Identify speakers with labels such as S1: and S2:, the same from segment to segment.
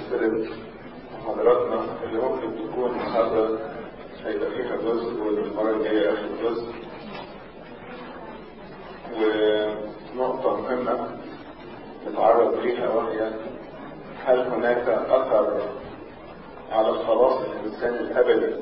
S1: سلسلة محاضراتنا اللي ممكن تكون محاضرة هيبقى فيها جزء والمرة الجاية آخر جزء ونقطة مهمة نتعرض ليها وهي هل هناك أثر على خلاص الإنسان الأبدي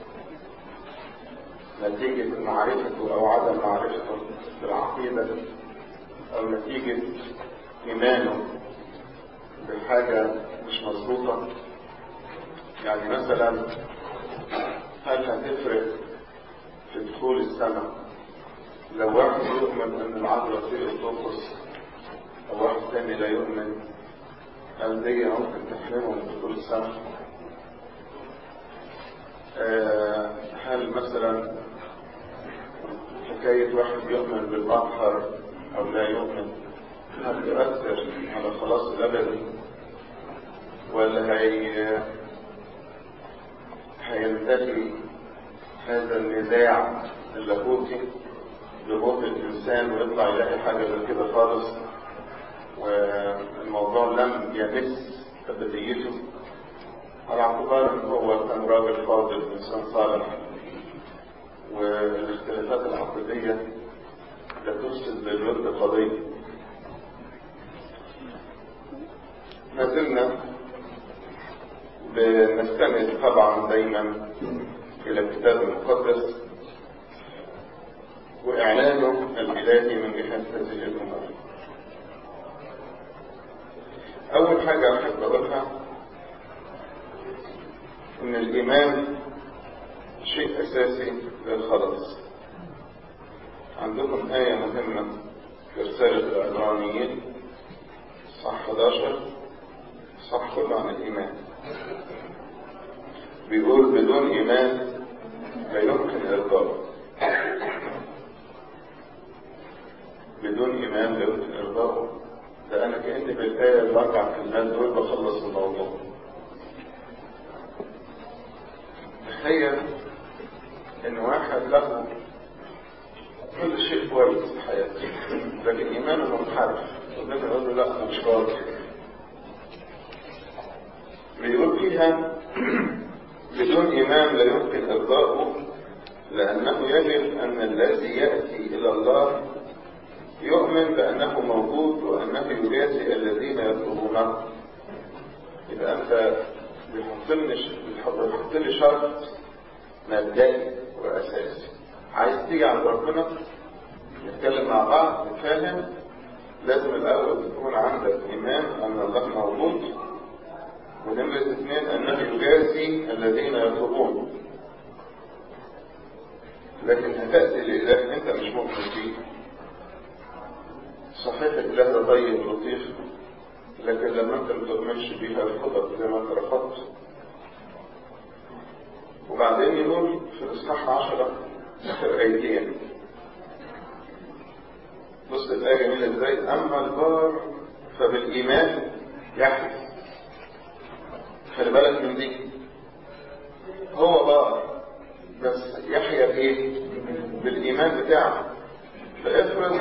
S1: نتيجة معرفته أو عدم معرفته بالعقيدة أو نتيجة إيمانه بحاجة مش مظبوطة يعني مثلا هل هتفرق في دخول السماء لو واحد يؤمن ان العذراء في الطقس او واحد تاني لا يؤمن هل دي ممكن تحرمه من دخول السماء آه هل مثلا حكاية واحد يؤمن بالأطهر أو لا يؤمن هل تؤثر على الخلاص الأبدي ولا هي هينتهي هذا النزاع اللاهوتي بموت الإنسان ويطلع يلاقي حاجة زي كده خالص والموضوع لم يمس أبديته على اعتبار ان هو كان راجل فاضل انسان صالح والاختلافات العقدية لا تفسد للود قضية ما زلنا بنستند طبعا دايما الى الكتاب المقدس واعلانه الالهي من جهة هذه الامور اول حاجة احب اقولها ان الايمان شيء اساسي للخلاص عندكم آية مهمة في رسالة العبرانيين صح 11 صح كله عن الإيمان بيقول بدون إيمان لا يمكن إرضاء بدون إيمان لا يمكن إرضاءه ده أنا كأني بالآية الأربع كلمات دول بخلص الموضوع تخيل ان واحد له كل شيء كويس في حياته لكن ايمانه منحرف ربنا يقول له لا مش راضي بيقول فيها بدون ايمان لا يمكن ارضاؤه لانه يجب ان الذي ياتي الى الله يؤمن بانه موجود وانه يجازي الذين يطلبونه يبقى انت بيحط بيحط لي شرط مبدئي واساسي عايز تيجي عند ربنا نتكلم مع بعض نتفاهم لازم الاول تكون عندك ايمان ان الله موجود ونمرة اثنين انه يجازي الذين يطلبون لكن هتأتي لإله انت مش مؤمن فيه صحيح الاله ده طيب لطيف لكن لما انت ما تؤمنش بيه هيرفضك زي ما انت رفضت وبعدين يقول في الإصحاح عشرة آخر آيتين بص الآية جميلة إزاي أما البار فبالإيمان يحيى خلي بالك من دي هو بار بس يحيى بإيه؟ بالإيمان بتاعه فافرض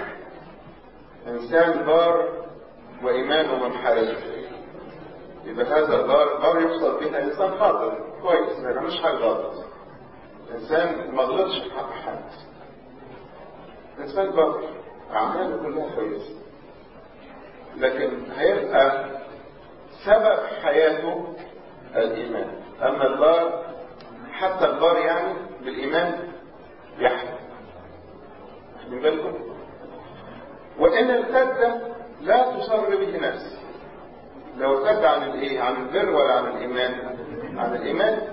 S1: إنسان بار وإيمانه منحرف يبقى هذا البار بار يقصد بها إنسان خاطئ كويس ما مش حاجة غلط إنسان ما غلطش في حق حد إنسان بار أعماله كلها كويسة لكن هيبقى سبب حياته الإيمان أما البار حتى البار يعني بالإيمان يحيى واخدين بالكم وإن ارتد لا تصر به نفسه لو ارتد عن الايه عن البر ولا عن الايمان عن الايمان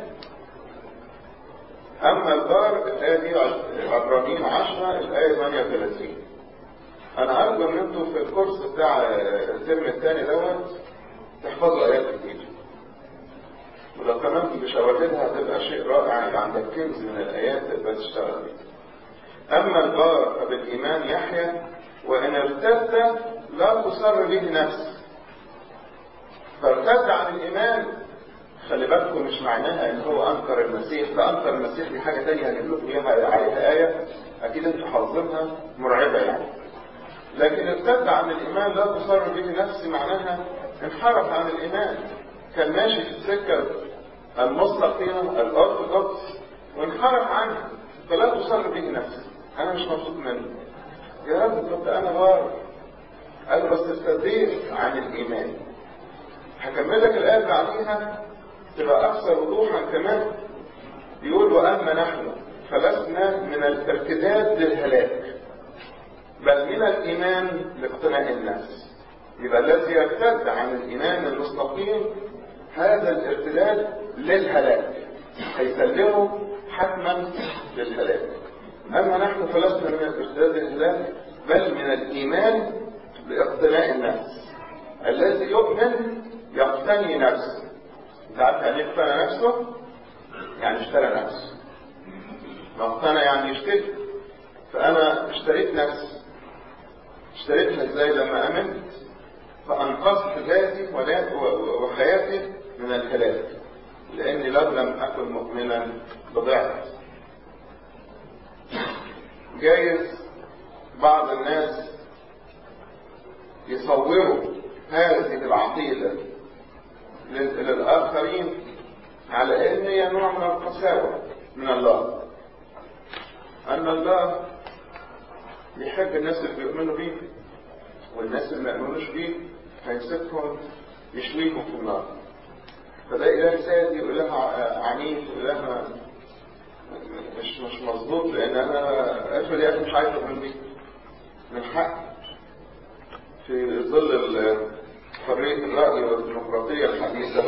S1: اما البار الايه دي عبرانيين 10 الايه 38 انا ارجو ان انتوا في الكورس بتاع الترم الثاني دوت تحفظوا ايات كتير ولو كمان بشواهدها هتبقى شيء رائع يبقى عندك كنز من الايات تبقى تشتغل بيه اما البار فبالايمان يحيى وان ارتد لا تصر به نفسه فارتد عن الإيمان خلي بالكم مش معناها ان هو انكر المسيح ده انكر المسيح دي حاجه ثانيه هجيب لكم اياها عليها ايه اكيد انتوا حافظينها مرعبه يعني لكن ارتد عن الايمان لا تصر به نفسي معناها انحرف عن الايمان كان ماشي في السكة المستقيمة الأرثوذكس وانحرف عنها فلا تصر به نفسك أنا مش مبسوط منه يا رب كنت أنا بار قال بس استدير عن الإيمان هكمل لك الآية اللي بعديها تبقى أكثر وضوحا كمان يقول وأما نحن فلسنا من الارتداد للهلاك بل من الإيمان لاقتناء النفس يبقى الذي يرتد عن الإيمان المستقيم هذا الارتداد للهلاك هيسلمه حتما للهلاك أما نحن فلسنا من الارتداد للهلاك بل من الإيمان لاقتناء النفس الذي يؤمن يقتني نفسه انت عارف يعني اقتنى نفسه يعني اشترى نفسه ما اقتنى يعني يشتري فانا اشتريت نفسي اشتريتها ازاي لما امنت فانقذت ذاتي وحياتي من الهلاك لاني لو لم اكن مؤمنا بضعت جايز بعض الناس يصوروا هذه العقيده للآخرين على إن هي نوع من القساوة من الله أن الله يحب الناس اللي بيؤمنوا بيه والناس اللي ما يؤمنوش بيه هيسيبهم يشويهم في النار فده إله سادي وإله عنيف وإله مش مش مظبوط لأن أنا افرض يا أخي مش عايز أؤمن بيه من حق في ظل حرية الرأي والديمقراطية الحديثة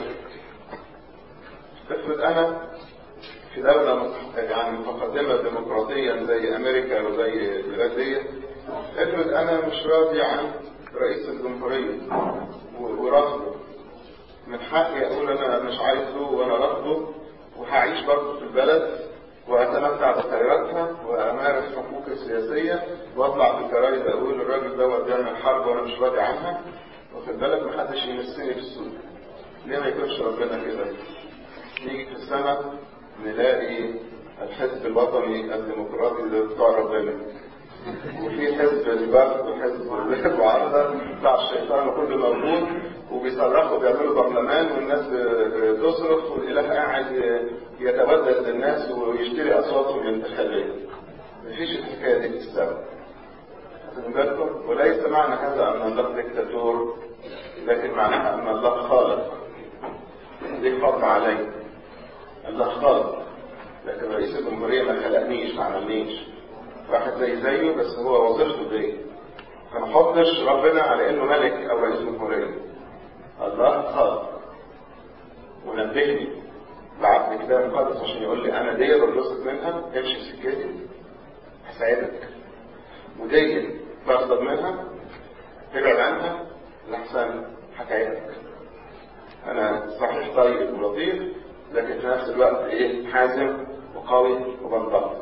S1: افرض أنا في دولة يعني متقدمة ديمقراطيا زي أمريكا وزي البلاد دي افرض أنا مش راضي عن رئيس الجمهورية ورافضه من حقي أقول أنا مش عايزه وأنا رافضه وهعيش برضه في البلد وأتمتع بخيراتها وأمارس حقوقي السياسية وأطلع في الجرايد أقول الراجل دوت بيعمل حرب وأنا مش راضي عنها واخد بالك محدش يمسني في السوق ليه ما يكونش ربنا كده نيجي في السنة نلاقي الحزب الوطني الديمقراطي اللي بتاع ربنا وفي حزب البخت وحزب المعارضة بتاع الشيطان وكله موجود وبيصرخوا بيعملوا برلمان والناس تصرخ والاله قاعد يتبدل للناس ويشتري اصواتهم الانتخابيه. مفيش الحكايه دي بتستوعب. واخدين بالكم؟ وليس معنى هذا ان الله دكتاتور لكن معناها ان الله خالق. ليه فضل علي؟ الله خالق. لكن رئيس الجمهوريه ما خلقنيش ما عملنيش. واحد زي زيه بس هو وظيفته دي. فما احطش ربنا على انه ملك او رئيس جمهوريه. الله خالق. ونبهني بعت لي كتاب مقدس عشان يقول لي انا دي بنبسط منها امشي في سكتي هساعدك ودي بغضب منها ابعد عنها لحسن هتعبك انا صحيح طيب ولطيف لكن في نفس الوقت ايه حازم وقوي وبنضبط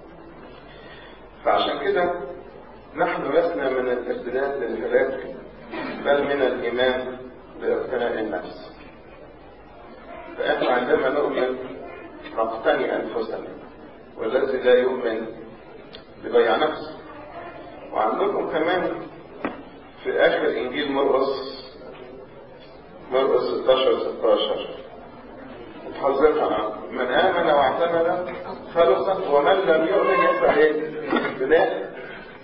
S1: فعشان كده نحن لسنا من الارتداد للهلاك بل من الايمان باقتناء النفس فاحنا عندما نؤمن نقتني انفسنا والذي لا يؤمن بضيع نفسه وعندكم كمان في اخر انجيل مرقس مرقس 16 16 حذرنا من امن واعتمد خلص ومن لم يؤمن يبقى ايه؟ بناء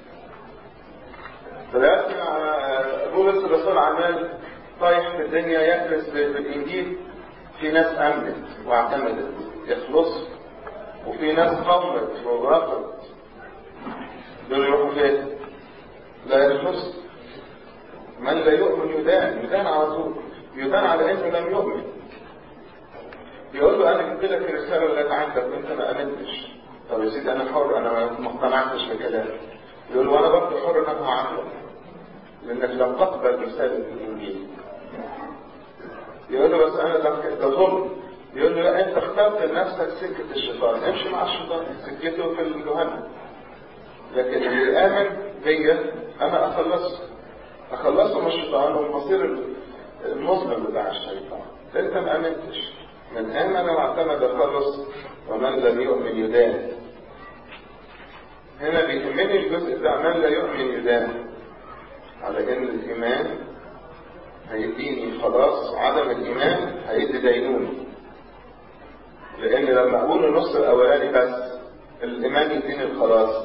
S1: فلقينا بولس الرسول عمال طايح في الدنيا يكرس بالانجيل في ناس امنت واعتمدت يخلص وفي ناس قامت ورفضت دول يروحوا فين؟ لا يخلص من لا يؤمن يدان يدان على طول يدان على انه لم يؤمن يقول له انا جبت لك الرساله اللي عندك وانت ما امنتش طب يا سيدي انا حر انا ما اقتنعتش بكلامك يقول له انا برضه حر انها عنك لانك لم تقبل رساله الانجيل يقول له بس انا ده ظلم يقول له لا انت اخترت لنفسك سكه الشيطان امشي مع الشيطان سكته في الجهنم لكن اللي امن بيا انا اخلصه اخلصه من الشيطان والمصير المظلم بتاع الشيطان انت ما امنتش من امن واعتمد خلص ومن لم يؤمن يدان هنا بيهمني الجزء بتاع من لا يؤمن يدان على ان الايمان هيديني خلاص عدم الإيمان هيدي دينونة لأن لما أقول النص الأولاني بس الإيمان يديني الخلاص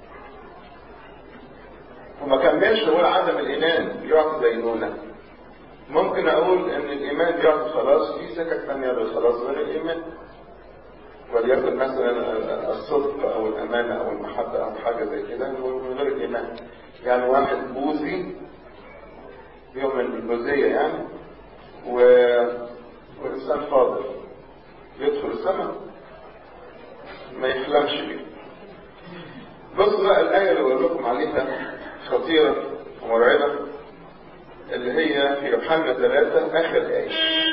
S1: وما كملش أقول عدم الإيمان يعطي دينونة ممكن أقول إن الإيمان بيعطي خلاص في سكك ثانية للخلاص غير الإيمان وليكن مثلا الصدق أو الأمانة أو المحبة أو حاجة زي كده من غير الإيمان يعني واحد بوذي يوم البوذية يعني و... وإنسان فاضل يدخل السماء ما يحلمش بيه بصوا بقى الآية اللي بقول لكم عليها خطيرة ومرعبة اللي هي في يوحنا 3 آخر آية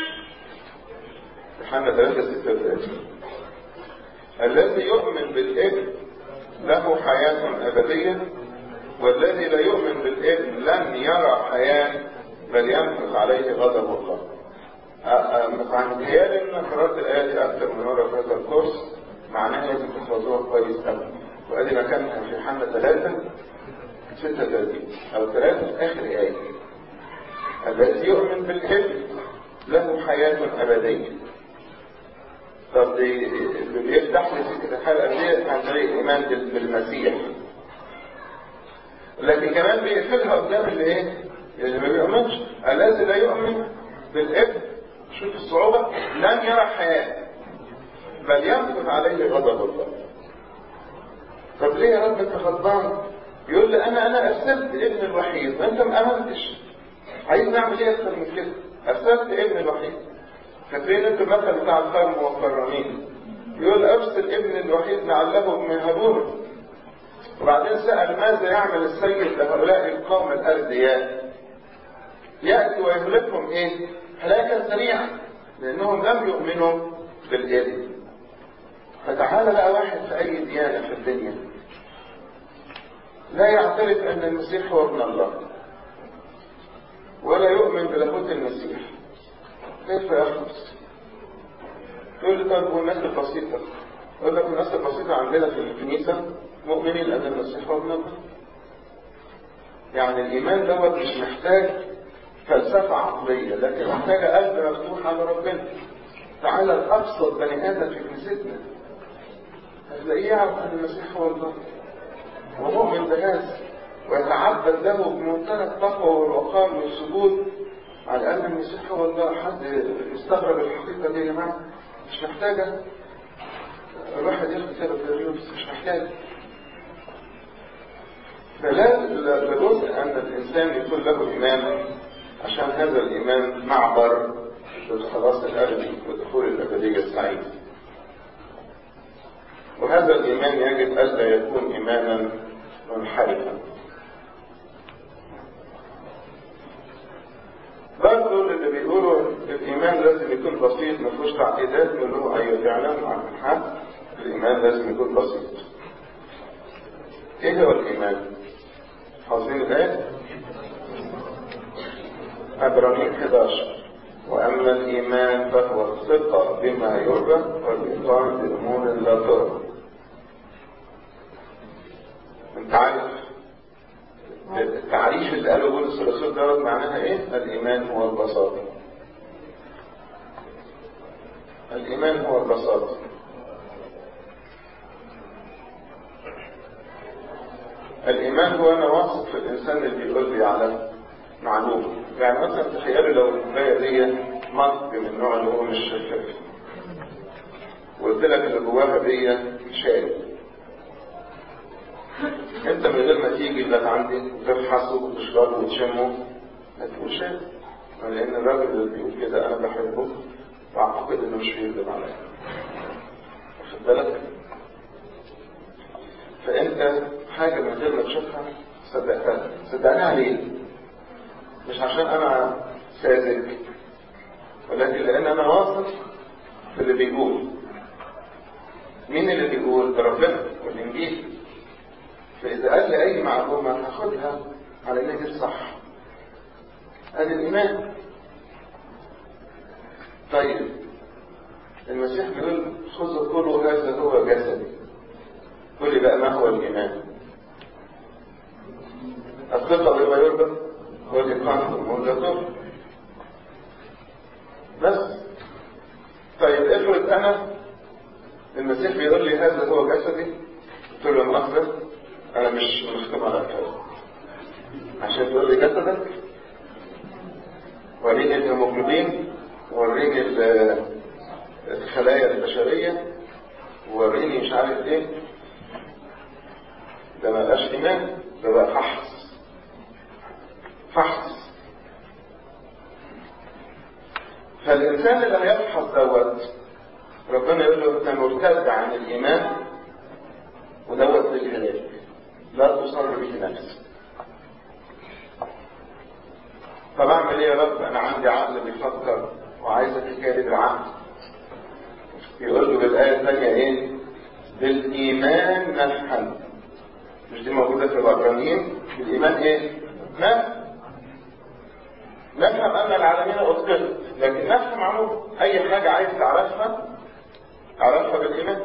S1: يوحنا 3 36 الذي يؤمن بالابن له حياة أبدية والذي لا يؤمن بالابن لن يرى حياة بل ينفق عليه غضب الله عن متهيألي ان انا قرأت الآية دي أكثر من مرة في هذا الكورس معناها لازم تحفظوها كويس قوي وادي مكانها في حملة 3 36 أو 3 في آخر آية الذي يؤمن بالابن له حياة أبدية طب اللي بيفتح لي سكة الحياة الأبدية عن طريق الإيمان بالمسيح لكن كمان بيقفلها قدام اللي ايه؟ اللي ما بيؤمنش الذي لا يؤمن بالابن شوف الصعوبة لن يرى حياة بل ينفذ عليه غضب الله طب ليه يا رب انت غضبان يقول لي انا انا ارسلت ابن الوحيد وانت ما امنتش عايز نعمل ايه اكتر من كده ارسلت ابن الوحيد فاكرين انتوا المثل بتاع الكرم والكرامين يقول ارسل ابن الوحيد لعلهم يهبونه وبعدين سأل ماذا يعمل السيد لهؤلاء القوم الأردياء يأتي ويهلكهم إيه؟ هلاكا سريعا لأنهم لم يؤمنوا بالإذن فتعالى بقى واحد في أي ديانة في الدنيا لا يعترف أن المسيح هو ابن الله ولا يؤمن بلاهوت المسيح كيف يخلص؟ تقول لي طيب والناس البسيطة أقول لك الناس البسيطة عندنا في الكنيسة مؤمنين أن المسيح هو ابن الله يعني الإيمان دوت مش محتاج فلسفة عقلية لكن محتاج قلب مفتوح على ربنا تعالى الأبسط بني آدم في كنيستنا هتلاقيه يعرف أن المسيح هو الله ومؤمن بهذا ويتعبد له بمنتهى التقوى والوقار والسجود على أن المسيح هو الله حد يستغرب الحقيقة دي يا جماعة مش محتاجة الواحد ياخد سبب الريوس مش محتاج فلا لابد أن الإنسان يكون له إيمان عشان هذا الإيمان معبر للخلاص الأبدي ودخول الأبدية السعيدة وهذا الإيمان يجب ألا يكون إيمانا منحرفا برضه اللي بيقولوا الإيمان لازم يكون بسيط ما فيهوش تعقيدات نقول له أيوه فعلا عن حق الإيمان لازم يكون بسيط إيه هو الإيمان؟ حافظين الآية؟ عبرانيين 11 وأما الإيمان فهو الثقة بما يرجى والإقامة بأمور لا ترى أنت عارف التعريف اللي قاله بولس الرسول دوت معناها إيه؟ الإيمان هو البساطة الإيمان هو البساطة الإيمان هو أنا واثق في الإنسان اللي بيقول لي على معلومة يعني مثلا تخيلوا لو الكوباية دي مج من النوع اللي هو مش شفاف وقلت لك اللي جواها دي شاي انت من غير ما تيجي لغايه عندي وتفحصه وتشربه وتشمه هتقول شاي لان الراجل اللي بيقول كده انا بحبه واعتقد انه مش بيكذب عليا واخد بالك فانت حاجه من غير ما تشوفها صدقتها صدقناها ليه مش عشان انا ساذج ولكن لان انا واثق في اللي بيقول مين اللي بيقول ده ربنا والانجيل فاذا قال لي اي معلومه هاخدها على ان دي الصح ادي الايمان طيب المسيح بيقول خذوا كلوا هذا هو جسدي قل لي بقى ما هو الايمان الثقه بما يرجى هو الإقامة والمنذر انا المسيح بيقول لي هذا هو جسدي قلت له مؤخر انا مش مختم على كده عشان تقول لي جسدك وريني الهيموجلوبين وريني الخلايا البشريه وريني مش عارف ايه ده ما بقاش ايمان ده بقى فحص فحص فالإنسان اللي هيفحص دوت ربنا يقول له أنت مرتد عن الإيمان ودوت للهلاك لا تصر به نفسك طب أعمل إيه يا رب؟ أنا عندي عقل بيفكر وعايز أتكالب العقل يقول له بالآية الثانية إيه؟ بالإيمان نفهم مش دي موجودة في العبرانيين بالإيمان إيه؟ نفهم نفهم أن العالمين أتقنت لكن نفهم عموما أي حاجة عايز تعرفها تعرفها بالإيمان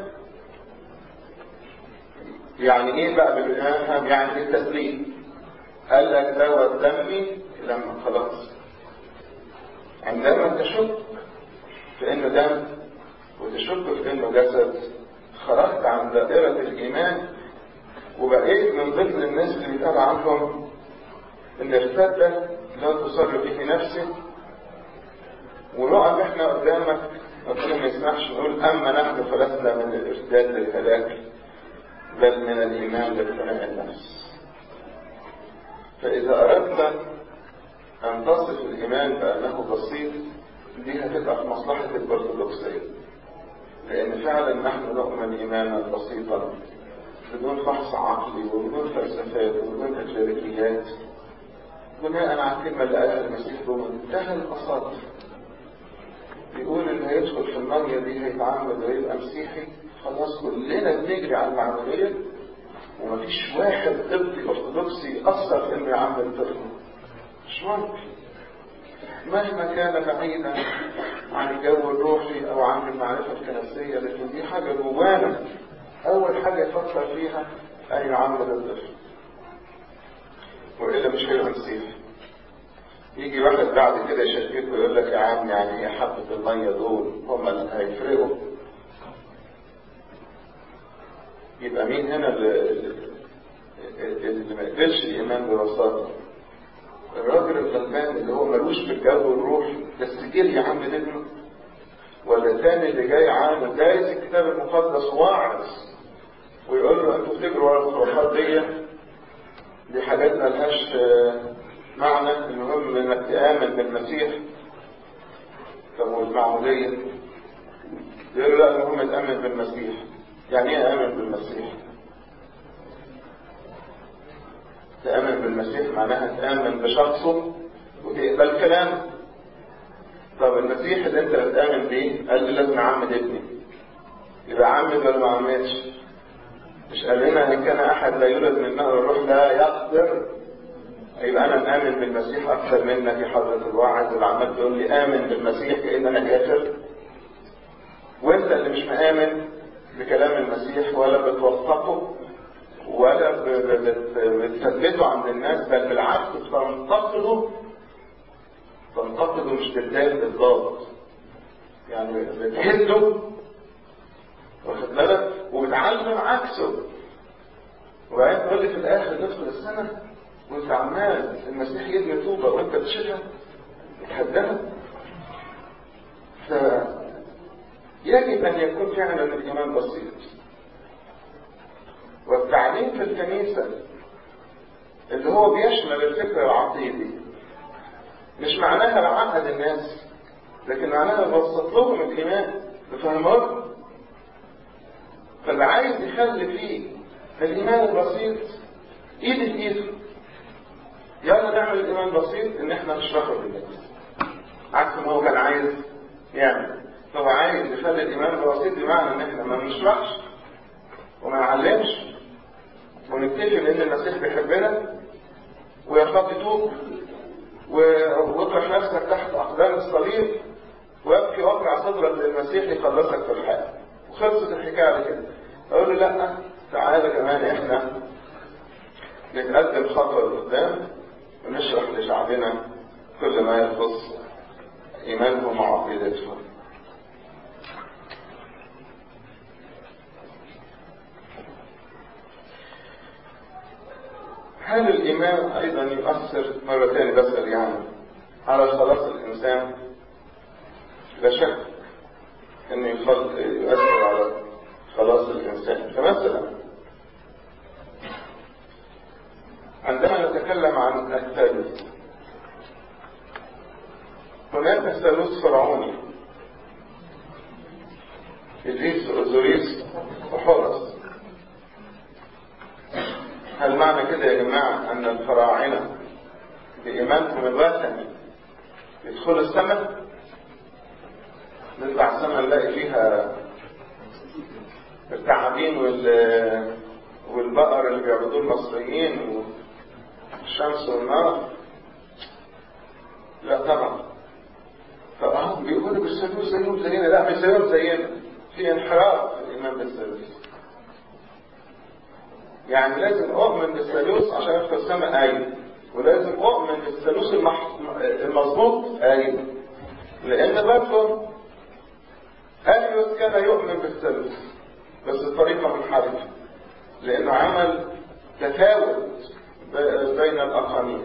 S1: يعني إيه بقى بالإيمان يعني بالتسليم قال لك دوت دمي لما خلاص عندما تشك في إنه دم وتشك في إنه جسد خرجت عن دائرة الإيمان وبقيت من ضمن الناس اللي بيتقال عنهم إن ارتد لا تصر به نفسه ونقعد احنا قدامك ربنا ما يسمحش نقول اما نحن فلسنا من الارتداد للهلاك بل من الايمان لابتلاء النفس فاذا اردت ان تصف الايمان بانه بسيط دي هتبقى في مصلحه الارثوذكسيه لان فعلا نحن نؤمن ايمانا بسيطا بدون فحص عقلي وبدون فلسفات وبدون اكليريكيات بناء على الكلمة اللي قالها المسيح بمنتهى البساطة بيقول اللي هيدخل في المية دي هيتعمد ويبقى مسيحي خلاص كلنا بنجري على العملية ومفيش واحد قبطي ارثوذكسي أثر في انه يعمل طفل مش ممكن مهما كان بعيدا عن الجو الروحي او عن المعرفة الكنسية لكن دي حاجة جوانا اول حاجة يفكر فيها ان يعمل الطفل والا مش هيبقى مسيح يجي واحد بعد كده يشكك ويقول لك يا عم يعني هي حبة المية دول هم اللي هيفرقوا يبقى مين هنا اللي, اللي ما قبلش الايمان ببساطة الراجل الغلبان اللي هو ملوش في الجو الروحي بس جري عم ابنه ولا الثاني اللي جاي عامل دايس الكتاب المقدس واعظ ويقول له انتوا بتجروا ورا الخرافات دي دي حاجات ملهاش معنى المهم انك تآمن بالمسيح طب والمعمودية يقول لا المهم تآمن بالمسيح يعني ايه آمن بالمسيح تآمن بالمسيح معناها تآمن بشخصه وتقبل كلامه طب المسيح اللي انت بتآمن بيه قال لي لازم اعمد ابني يبقى عمد ولا ما عمدش مش قال لنا ان كان احد لا يولد من نهر الروح لا يقدر يبقى انا مآمن بالمسيح اكثر منك يا حضرة الواعظ اللي عمال تقول لي امن بالمسيح كأن انا كافر وانت اللي مش مآمن بكلام المسيح ولا بتوثقه ولا بتثبته عند الناس بل بالعكس بتنتقده تنتقده مش بالذات بالضبط يعني بتهده واخد بالك وبتعلم عكسه وبعدين تقول لي في الاخر ندخل السنه وانت عمال المسيح يدني توبه وانت بتشيلها بتهدها ف يجب ان يكون فعلا الايمان بسيط والتعليم في الكنيسه اللي هو بيشمل الفكر العقيدي مش معناها بعقد الناس لكن معناها ببسط لهم الايمان بفهمهم فاللي عايز يخلي فيه الايمان البسيط ايد في ايد يلا نعمل الايمان بسيط ان احنا نشرحه للناس عكس ما هو كان عايز يعمل هو عايز يخلي الايمان بسيط بمعنى ان احنا ما نشرحش وما نعلمش ونكتشف ان المسيح بيحبنا ويخاف يتوب واطرح نفسك تحت اقدام الصليب وابكي واقرع صدرك للمسيح يخلصك في الحياه وخلصت الحكايه على كده اقول له لا تعالى كمان احنا نتقدم خطوه لقدام ونشرح لشعبنا كل ما يخص ايمانهم وعقيدتهم الإيمان أيضا يؤثر مرة ثانية بسأل يعني على خلاص الإنسان لا شك أنه يؤثر على خلاص الإنسان فمثلا عندما نتكلم عن الثالث هناك ثالوث فرعوني إدريس وأوزوريس وحورس هل معنى كده يا جماعة أن الفراعنة بإيمانهم الوثني يدخلوا السماء نطلع السماء نلاقي فيها التعابين وال والبقر اللي بيعبدوه المصريين والشمس والنار لا طبعا فأهم بيقولوا بالثالوث زيهم زينا لا مش زيهم زينا في انحراف في الإيمان بالثالوث يعني لازم أؤمن بالثالوث عشان أدخل السماء أيوة ولازم أؤمن بالثالوث المح... المظبوط أيوة لأن برضه أليوس كان يؤمن بالثالوث بس بطريقة منحرفة لأنه عمل تفاوت بين الأقانيم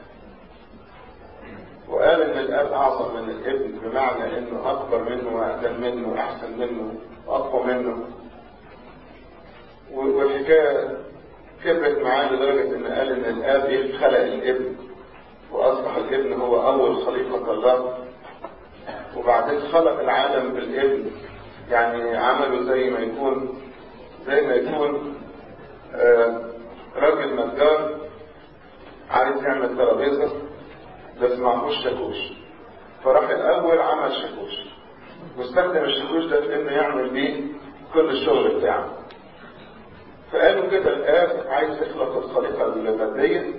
S1: وقال ان الاب اعظم من الابن بمعنى انه اكبر منه واقدم منه واحسن منه واقوى منه والحكايه كبرت معاه لدرجه ان قال ان الاب خلق الابن واصبح الابن هو اول خليقه الله وبعدين خلق العالم بالابن يعني عمله زي ما يكون زي ما يكون آه راجل نجار عايز يعمل ترابيزه بس معهوش شاكوش فراح الاول عمل شاكوش واستخدم الشاكوش ده في انه يعمل بيه كل الشغل بتاعه فقالوا كده الاب عايز يخلق الخليقه الماديه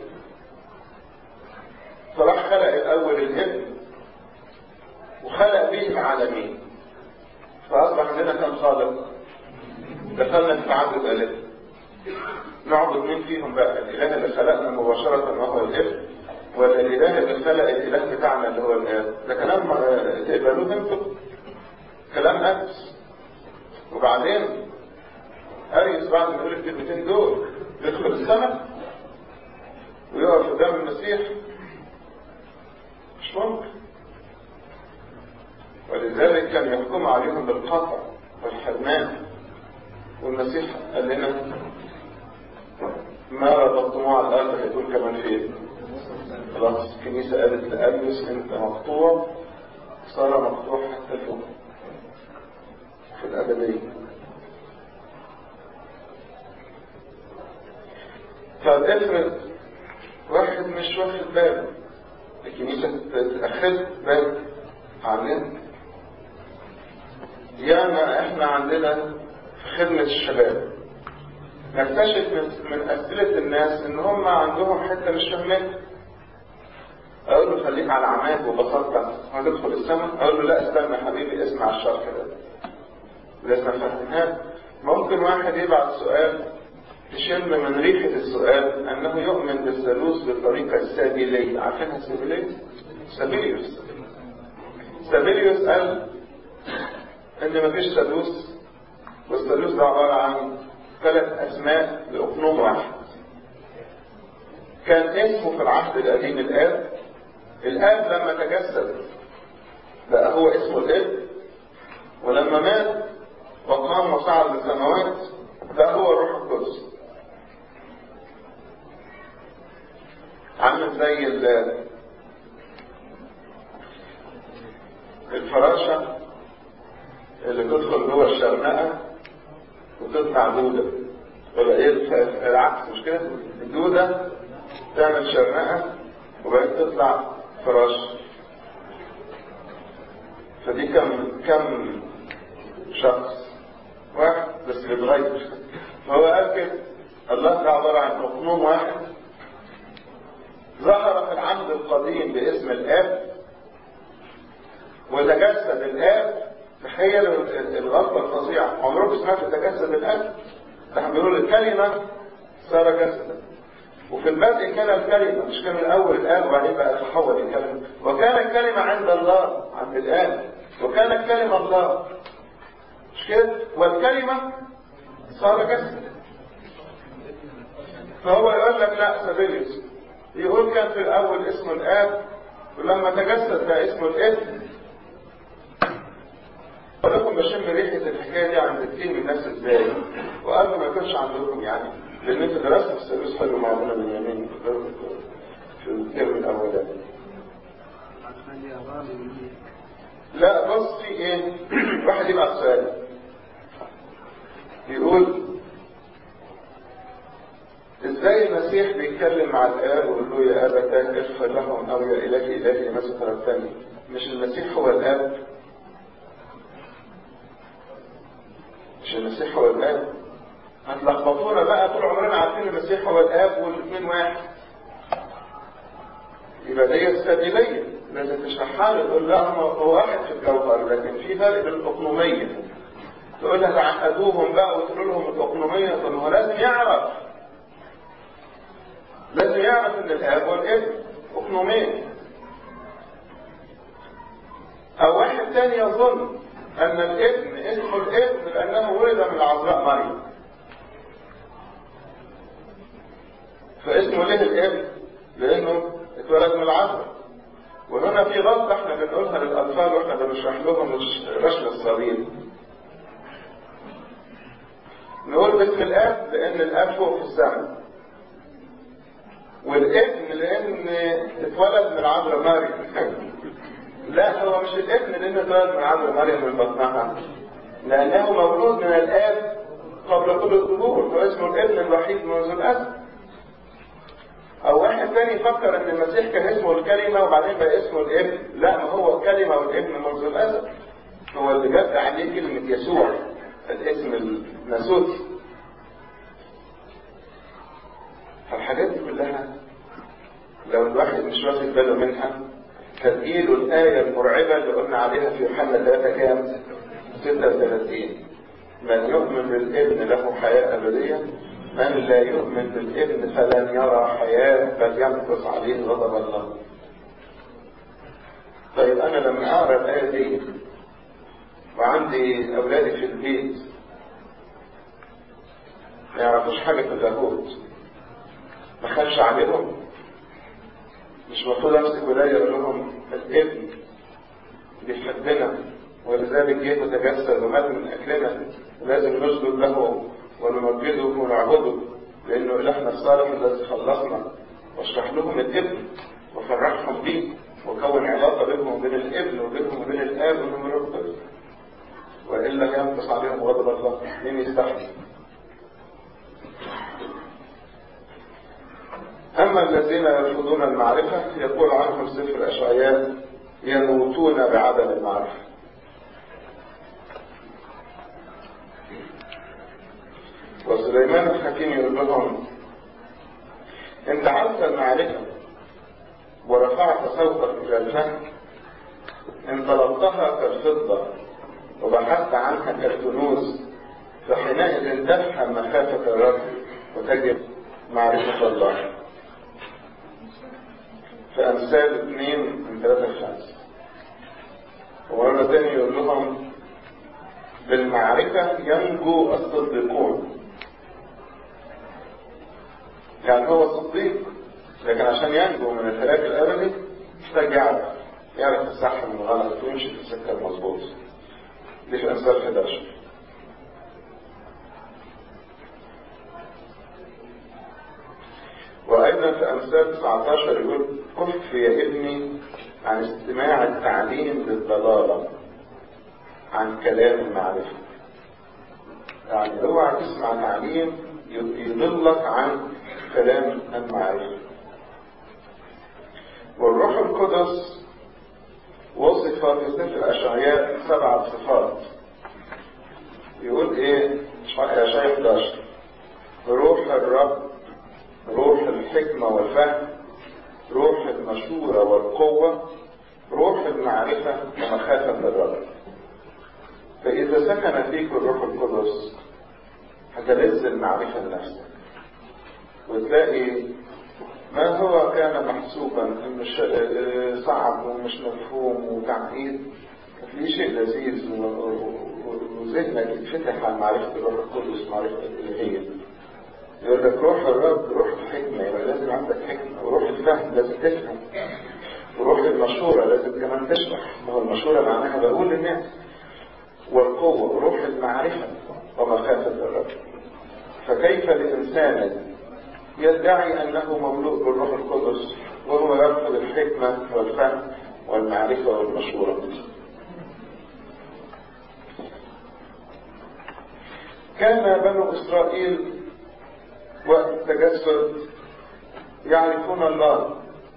S1: فراح خلق الاول الابن وخلق به العالمين فاصبح عندنا كم خالق دخلنا في تعدد الهه نعبد مين فيهم بقى الاله اللي خلقنا مباشره وهو الابن ولا الاله اللي خلق الاله بتاعنا اللي هو الاب ده كلام تقبلوه انتوا كلام نفس وبعدين اريس بعد ما يقول الكلمتين دول يدخل السماء ويقف قدام المسيح مش ممكن ولذلك كان يحكم عليهم بالقطع والحرمان والمسيح قال لنا ما ربطتموه على الارض هيكون كمان فين خلاص الكنيسة قالت لأليوس انت مقطوع صار مقطوع حتى فوق في الأبدية طب افرض واحد مش واخد باله الكنيسة تأخذ بالك عننا ياما احنا عندنا في خدمة الشباب نكتشف من, من أسئلة الناس إن هم عندهم حتة مش فاهمينها اقول له خليك على عماد وبساطة هتدخل السماء اقول له لا استنى حبيبي اسمع الشرح ده لازم افهمها ممكن واحد يبعت سؤال تشم من ريحة السؤال انه يؤمن بالثالوث بالطريقة السابيلية عارفينها السابيلية؟ سابيليوس سابيليوس قال ان مفيش ثالوث والثالوث ده عبارة عن ثلاث اسماء لاقنوم واحد كان اسمه في العهد القديم الاب الاب لما تجسد بقى هو اسمه الاب ولما مات وقام وصعد للسماوات بقى هو الروح القدس عامل زي الفراشة اللي تدخل جوه الشرنقة وتطلع دودة ولا ايه العكس مش كده الدودة تعمل شرنقة وبعدين تطلع فراش فدي كم كم شخص واحد بس بيتغير فهو قال كده الله ده عبارة عن مقنوم واحد ظهر في العهد القديم باسم الاب وتجسد الاب تخيل الغلطة الفظيعة عمركم سمعتوا تجسد الاب ده بيقولوا الكلمة صار جسدا وفي البدء كان الكلمة مش كان الأول الآن وبعدين بقى تحول الكلمة وكان الكلمة عند الله عند الآن وكان الكلمة الله مش كده والكلمة صار جسد فهو يقول لك لا سابيليوس يقول كان في الأول اسمه الآب ولما تجسد بقى اسمه الابن ولكم بشم ريحة الحكاية دي عند كتير من الناس ازاي وقبل ما يكونش عندكم يعني لأن انتوا درستوا في السيروس حلو مع ابونا بنيامين في الترم الأولاني لا بص في ايه واحد يبقى سؤال يقول ازاي المسيح بيتكلم مع الاب ويقول له يا ابتاه اغفر لهم او يا الهي الهي لماذا تركتني مش المسيح هو الاب مش المسيح هو الاب هتلخبطونا بقى طول عمرنا عارفين المسيح هو الاب والاثنين واحد يبقى دي السبيليه لازم تشرحها له تقول لا هو واحد في الجوهر لكن في فرق بين الاقنوميه تقول لها تعقدوهم بقى وتقول لهم الاقنوميه طب هو لازم يعرف لازم يعرف ان الاب والابن اقنومين او واحد تاني يظن ان الابن اسمه الابن لانه ولد من العذراء مريم فاسمه ليه الابن لانه اتولد من العذراء وهنا في غلطة احنا بنقولها للأطفال واحنا بنشرح لهم رشل الصغير نقول باسم الاب لان الاب فوق في السماء والابن لان اتولد من عذراء مريم لا هو مش الابن لانه اتولد من عذراء مريم من بطنها لانه مولود من الاب قبل كل الظهور فاسمه الابن الوحيد منذ الازل او واحد تاني يفكر ان المسيح كان اسمه الكلمه وبعدين بقى اسمه الابن لا ما هو الكلمه والابن منذ الازل هو اللي جاب عليه كلمه يسوع الاسم الناسوتي فالحاجات دي كلها لو الواحد مش واخد باله منها تدقيله الآية المرعبة اللي قلنا عليها في يوحنا 3 كام؟ 36 من يؤمن بالابن له حياة أبدية من لا يؤمن بالابن فلن يرى حياة بل ينقص عليه غضب الله طيب أنا لما أقرأ الآية دي وعندي أولادي في البيت ما يعرفوش حاجة في اللاهوت ما خافش عليهم مش المفروض امسك ولاية اقول لهم الابن بيحبنا ولذلك جه وتجسد ومات من اجلنا ولازم نسجد له ونمجده ونعبده لانه الهنا الصالح الذي خلصنا واشرح لهم الابن وفرحهم بيه وكون علاقه بينهم وبين الابن وبينهم وبين الاب وبين الروح والا ينقص عليهم غضب الله مين يستحمل أما الذين يرفضون المعرفة يقول عنهم سفر الأشعياء يموتون بعدم المعرفة وسليمان الحكيم يقول لهم إن دعوت المعرفة ورفعت صوتك إلى الفهم إن طلبتها كالفضة وبحثت عنها كالكنوز فحينئذ تفهم مخافة الرب وتجد معرفة الله في أمثال اثنين من ثلاثة لخمسة ومرة تانية يقول لهم بالمعرفة ينجو الصديقون يعني هو صديق لكن عشان ينجو من الهلاك الأبدي محتاج يعرف يعرف الصح من الغلط ويمشي في السكة المظبوط دي في أمثال 11 وأيضا في أمثال 19 يقول كف يا ابني عن استماع التعليم للضلالة عن كلام المعرفة يعني اوعى تسمع تعليم يضلك عن كلام المعرفة والروح القدس وصف في سفر أشعياء سبعة صفات يقول ايه أشعياء 11 روح الرب روح الحكمة والفهم روح المشورة والقوة روح المعرفة ومخافة الرب فإذا سكن فيك الروح القدس هتلذ المعرفة لنفسك وتلاقي ما هو كان محسوبا انه صعب ومش مفهوم وتعقيد في شيء لذيذ وذهنك يتفتح على معرفة الروح القدس معرفة الإلهية يقول لك روح الرب روح الحكمة يبقى لازم عندك حكمة وروح الفهم لازم تفهم وروح المشورة لازم كمان تشرح ما هو المشورة معناها بقول للناس والقوة وروح المعرفة ومخافة الرب فكيف لإنسان يدعي أنه مملوء بالروح القدس وهو يرفض الحكمة والفهم والمعرفة والمشورة كان بنو إسرائيل وقت التجسد يعرفون الله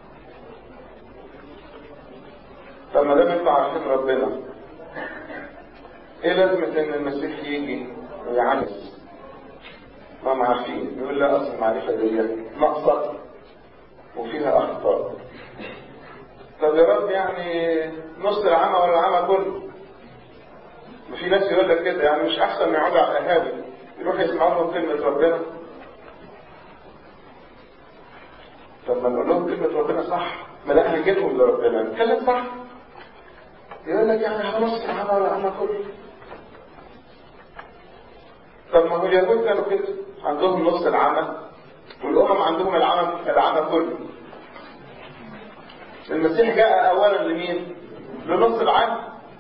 S1: فما دام انتوا عارفين ربنا ايه لازمة ان المسيح يجي ويعلم ما هم عارفين يقول لا اصل المعرفة دي ناقصة وفيها اخطاء طب يا رب يعني نص العمى ولا العمى كله وفي ناس يقول لك كده يعني مش احسن ما يقعدوا على القهاوي يروح يسمعوا لهم كلمة ربنا طب ما نقول لهم كلمة ربنا صح ما لا نجيبهم لربنا نتكلم صح يقول لك يعني خلاص العمى ولا العمى كله طب ما هو اليهود كانوا كده عندهم نص العمى والأمم عندهم العمى العمى كله المسيح جاء أولا لمين؟ لنص العمى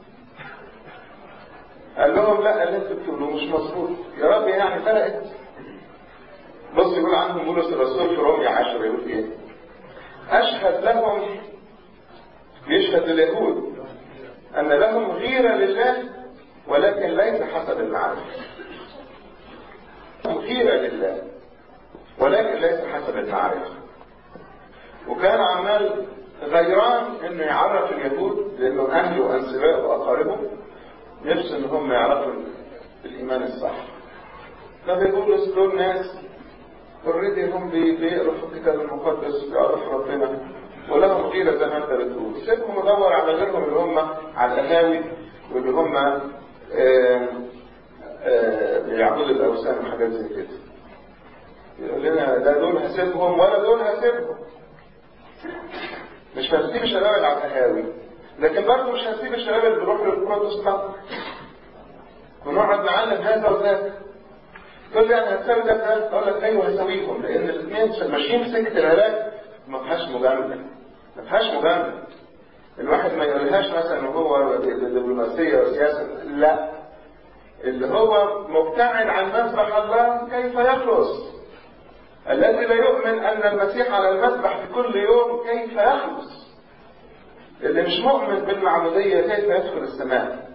S1: قال لهم لا اللي انتوا بتقولوه مش مظبوط يا رب يعني فرقت بص يقول عنهم بولس الرسول في رومية 10 يقول ايه؟ أشهد لهم يشهد لليهود أن لهم غيرة لله ولكن ليس حسب المعرفة غيرة لله ولكن ليس حسب المعرفة وكان عمال غيران انه يعرف اليهود لانه اهله وانسبائه واقاربه نفسه ان هم يعرفوا الايمان الصح فبيقول دول ناس اوريدي هم بيقروا في الكتاب المقدس بيعرفوا ربنا ولهم غيره زي ما انت بتقول سيبهم ودور على غيرهم اللي هم على القهاوي واللي هم بيعبدوا الاوثان وحاجات زي كده يقول لنا لا دول هسيبهم ولا دول هسيبهم مش هنسيب الشباب اللي على القهاوي لكن برضه مش هنسيب الشباب اللي بيروحوا للبروتستانت ونقعد نعلم هذا وذاك تقول لي انا هساوي ده ده اقول لك ايوه هساويهم لان الاثنين ماشيين في سكه الهلاك ما فيهاش مجامله ما فيهاش مجامله الواحد ما يقولهاش مثلا ان هو دبلوماسيه وسياسه لا اللي هو مبتعد عن مسبح الله كيف يخلص الذي لا يؤمن ان المسيح على المسبح في كل يوم كيف يخلص اللي مش مؤمن بالمعموديه كيف يدخل السماء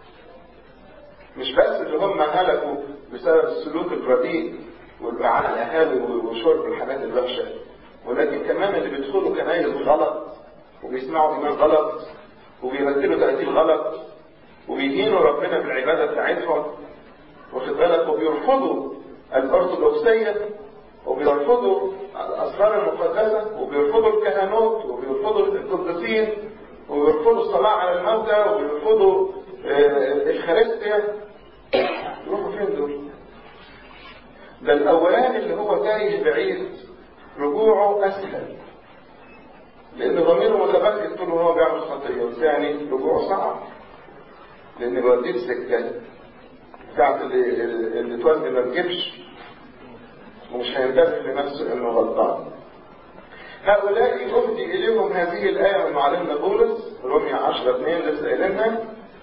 S1: مش بس اللي هم هلكوا بسبب السلوك الرديء والقعاد على القهاوي وشرب الحاجات الوحشه ولكن كمان اللي بيدخلوا كنايس غلط وبيسمعوا ايمان غلط وبيرتلوا ترتيب غلط وبيدينوا ربنا بالعباده بتاعتهم واخد بالك وبيرفضوا الارثوذكسيه وبيرفضوا الاسرار المقدسه وبيرفضوا الكهنوت وبيرفضوا القديسين وبيرفضوا الصلاه على الموتى وبيرفضوا الخارستيا يروحوا فين دول؟ ده الاولاني اللي هو تايه بعيد رجوعه اسهل لان ضميره متبكر طول ما هو بيعمل خطيه والثاني رجوعه صعب لان بيوديه السكه بتاعت اللي اللي تودي ما تجيبش ومش هينتبه لنفسه انه غلطان هؤلاء أهدي إليهم هذه الآية من معلمنا بولس رومية 10 2 لسه قايلينها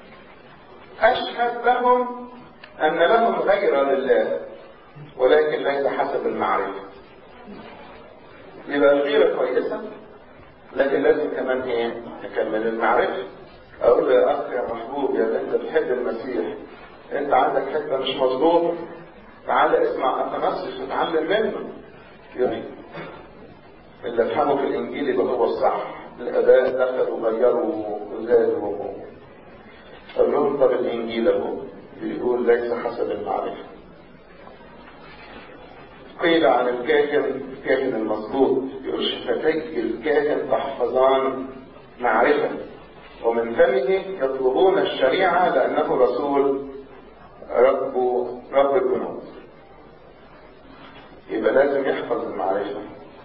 S1: أشهد لهم أن لهم غير لله ولكن ليس حسب المعرفة يبقى الغيرة كويسة لكن لازم كمان ايه نكمل المعرفة اقول له يا اخ يا محبوب يا اللي انت بتحب المسيح انت عندك حته مش مظبوطه تعال اسمع اتنصف وتعلم منه يعني اللي افهمه في الانجيل يبقى هو الصح الاباء دخلوا غيروا وزادوا قال لهم طب الانجيل اهو بيقول ليس حسب المعرفه قيل عن الكاهن الكاهن المظبوط يقول شفتي الكاهن تحفظان معرفة ومن فمه يطلبون الشريعة لأنه رسول رب رب الجنود يبقى لازم يحفظ المعرفة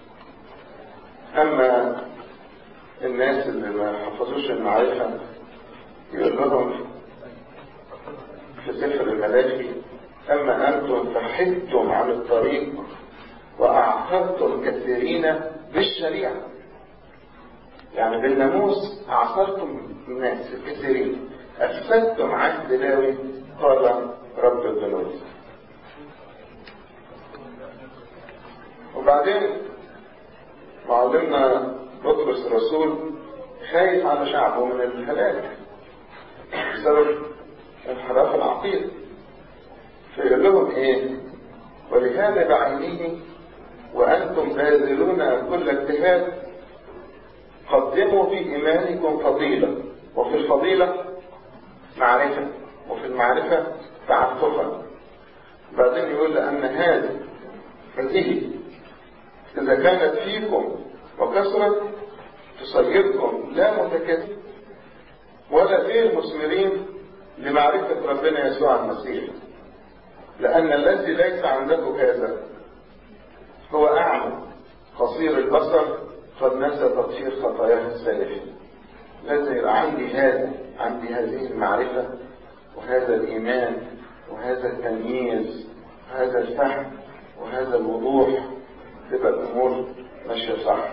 S1: أما الناس اللي ما حفظوش المعرفة يقول لهم في سفر الملاكي أما أنتم فحدتم عن الطريق أخذتم كثيرين بالشريعة يعني بالناموس أعصرتم الناس الكثيرين أفسدتم عهد لاوي قال رب الجنود وبعدين معلمنا بطرس الرسول خايف على شعبه من الهلاك بسبب انحراف العقيدة فيقول لهم ايه ولهذا بعينه وانتم باذلون كل اجتهاد قدموا في ايمانكم فضيلة وفي الفضيلة معرفة وفي المعرفة تعففا بعدين يقول لأن هذه هذه إذا كانت فيكم وكثرت تصيركم لا متكثر ولا غير مثمرين لمعرفة ربنا يسوع المسيح لأن الذي ليس عنده هذا هو أعمى قصير البصر قد نسى تطهير خطاياه السالفين لازم يبقى عندي هذا عندي هذه المعرفة وهذا الإيمان وهذا التمييز وهذا الفهم وهذا الوضوح تبقى الأمور ماشية صح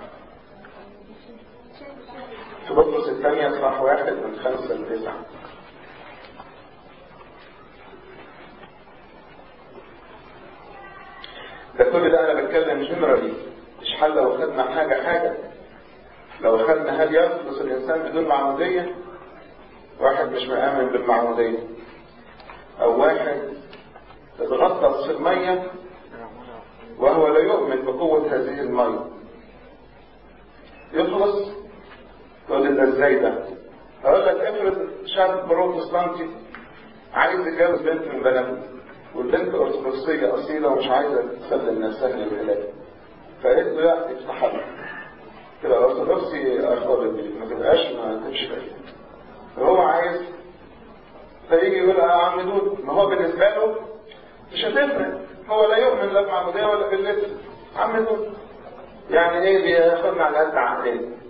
S1: في بطرس الثانية صح واحد من خمسة لتسعة ده كل ده انا بتكلم جنرالي مش حل لو خدنا حاجة حاجة لو خدنا هل يخلص الانسان بدون معمودية واحد مش مآمن بالمعمودية او واحد اتغطس في المية وهو لا يؤمن بقوة هذه المية يخلص تقول لي ده ازاي ده اقول لك افرض شاب بروتستانتي عايز يتجوز بنت من بناته والبنت ارثوذكسيه اصيله ومش عايزه تسلم نفسها للعلاج فقالت له لا افتح لها تبقى ارثوذكسي ارتبط بيه ما تبقاش ما تمشي بعيد فهو عايز فيجي يقول اه يا عم دود ما هو بالنسبه له مش هتفرق هو لا يؤمن لا بالمعموديه ولا باللبس عم دود يعني ايه بياخدنا على قد عقلين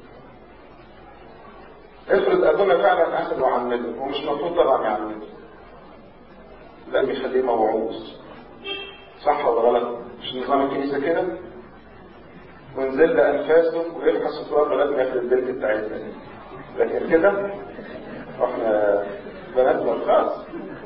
S1: افرض ابونا فعلا اخذ وعمله ومش المفروض طبعا يعمله لازم يخليه موعوظ صح ولا غلط مش نظام الكنيسه كده ونزل له انفاسه ويفحص الصور لغايه ما ياخد البنت بتاعتنا دي لكن كده واحنا بناتنا الخاص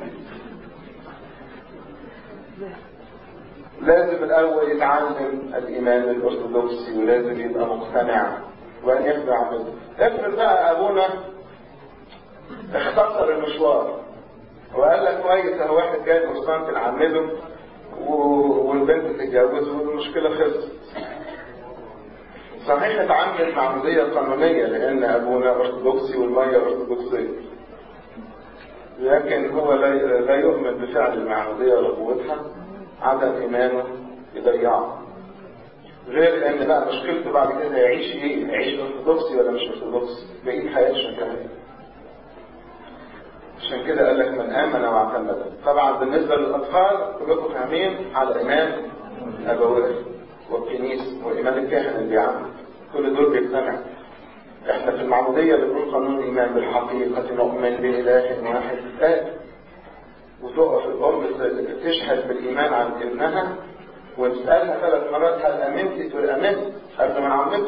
S1: لازم الاول يتعلم الايمان الارثوذكسي ولازم يبقى مقتنع وان يخدع عمله افرض بقى ابونا اختصر المشوار وقال لك كويس اهو واحد جاي بستان تلعمله والبنت تتجوز والمشكله خلصت صحيح اتعمل معمودية قانونية لأن أبونا أرثوذكسي والمية أرثوذكسية لكن هو لا لا يؤمن بفعل المعمودية ولا قوتها عدم إيمانه يضيعه غير ان بقى مشكلته بعد كده يعيش ايه؟ يعيش ارثوذكسي ولا مش ارثوذكسي؟ بقية حياته شكلها عشان كده قال لك من امن واعتمد طبعا بالنسبه للاطفال كلكم فاهمين على ايمان ابويه والكنيس وايمان الكاهن اللي بيعمل كل دول بيجتمعوا احنا في المعموديه بنقول قانون الايمان بالحقيقه نؤمن باله واحد آه. وتقف الام تشهد بالايمان عن ابنها وتسالها ثلاث مرات هل امنت تقول امنت قبل ما نعمته